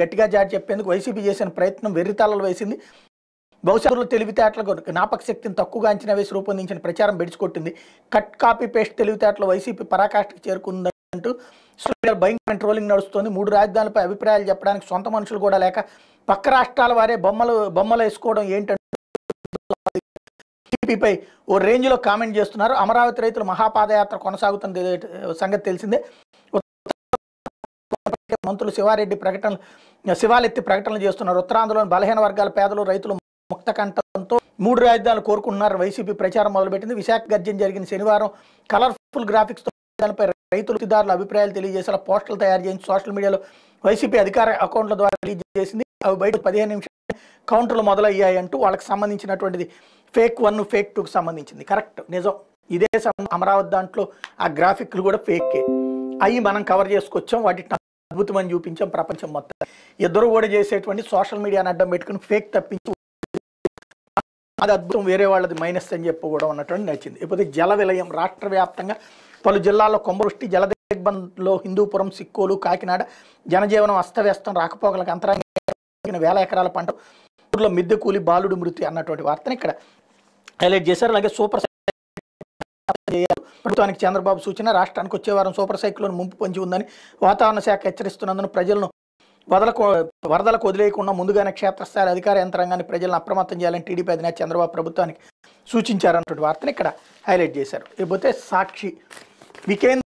గట్టిగా జాడి చెప్పేందుకు వైసీపీ చేసిన ప్రయత్నం వెర్రితాళలు వేసింది బహుశా తెలివితేటలకు జ్ఞాపక శక్తిని తక్కువగా అంచనా వేసి రూపొందించిన ప్రచారం బెడిచికొట్టింది కట్ కాపీ పేస్ట్ తెలివితేటలు వైసీపీ పరాకాష్ఠకు చేరుకుందంటూ సోషల్ మీడియాలో భయంకర ట్రోలింగ్ నడుస్తోంది మూడు రాజధానులపై అభిప్రాయాలు చెప్పడానికి సొంత మనుషులు కూడా లేక పక్క రాష్ట్రాల వారే బొమ్మలు బొమ్మలు వేసుకోవడం ఏంటంటే టీడీపీపై ఓ రేంజ్లో కామెంట్ చేస్తున్నారు అమరావతి రైతులు మహాపాదయాత్ర కొనసాగుతున్న సంగతి తెలిసిందే మంత్రులు శివారెడ్డి ప్రకటనలు శివాలెత్తి ప్రకటనలు చేస్తున్నారు ఉత్తరాంధ్రలోని బలహీన వర్గాల పేదలు రైతులు ముక్త కంఠంతో మూడు రాజధానులు కోరుకుంటున్నారు వైసీపీ ప్రచారం మొదలుపెట్టింది విశాఖ గర్జన జరిగిన శనివారం కలర్ఫుల్ గ్రాఫిక్స్ దానిపై రైతులు లబ్ధిదారుల అభిప్రాయాలు తెలియజేసేలా పోస్టులు తయారు చేసి సోషల్ మీడియాలో వైసీపీ అధికార అకౌంట్ల ద్వారా రిలీజ్ చేసింది అవి బయట పదిహేను నిమిషాలు కౌంటర్లు మొదలయ్యాయి అంటూ వాళ్ళకి సంబంధించినటువంటిది ఫేక్ వన్ ఫేక్ టూకి సంబంధించింది కరెక్ట్ నిజం ఇదే సం- అమరావతి దాంట్లో ఆ గ్రాఫిక్లు కూడా ఫేకే అవి మనం కవర్ చేసుకొచ్చాం వాటి అద్భుతమని చూపించాం ప్రపంచం మొత్తం ఇద్దరు కూడా చేసేటువంటి సోషల్ మీడియాని అడ్డం పెట్టుకుని ఫేక్ తప్పించి అది అద్భుతం వేరే వాళ్ళది మైనస్ అని చెప్పుకోవడం అన్నటువంటి నచ్చింది ఇకపోతే జల విలయం రాష్ట్ర వ్యాప్తంగా పలు జిల్లాల్లో కొంబవృష్టి జల దిగ్బంధంలో హిందూపురం సిక్కోలు కాకినాడ జనజీవనం అస్తవ్యస్తం రాకపోకలకు అంతరాంగ వేల ఎకరాల పంట ఊర్లో మిద్దె కూలి బాలుడు మృతి అన్నటువంటి వార్తను ఇక్కడ హైలైట్ చేశారు అలాగే సూపర్ చేయాలి ప్రభుత్వానికి చంద్రబాబు సూచన రాష్ట్రానికి వచ్చే వారం సూపర్ సైక్లోన్ ముంపు పొంచి ఉందని వాతావరణ శాఖ హెచ్చరిస్తున్నందున ప్రజలను వదలకు వరదలకు వదిలేయకుండా ముందుగానే క్షేత్రస్థాయి అధికార యంత్రాంగాన్ని ప్రజలను అప్రమత్తం చేయాలని టీడీపీ అధినేత చంద్రబాబు ప్రభుత్వానికి సూచించారన్నటువంటి వార్తను ఇక్కడ హైలైట్ చేశారు ఇకపోతే సాక్షి వికేంద్ర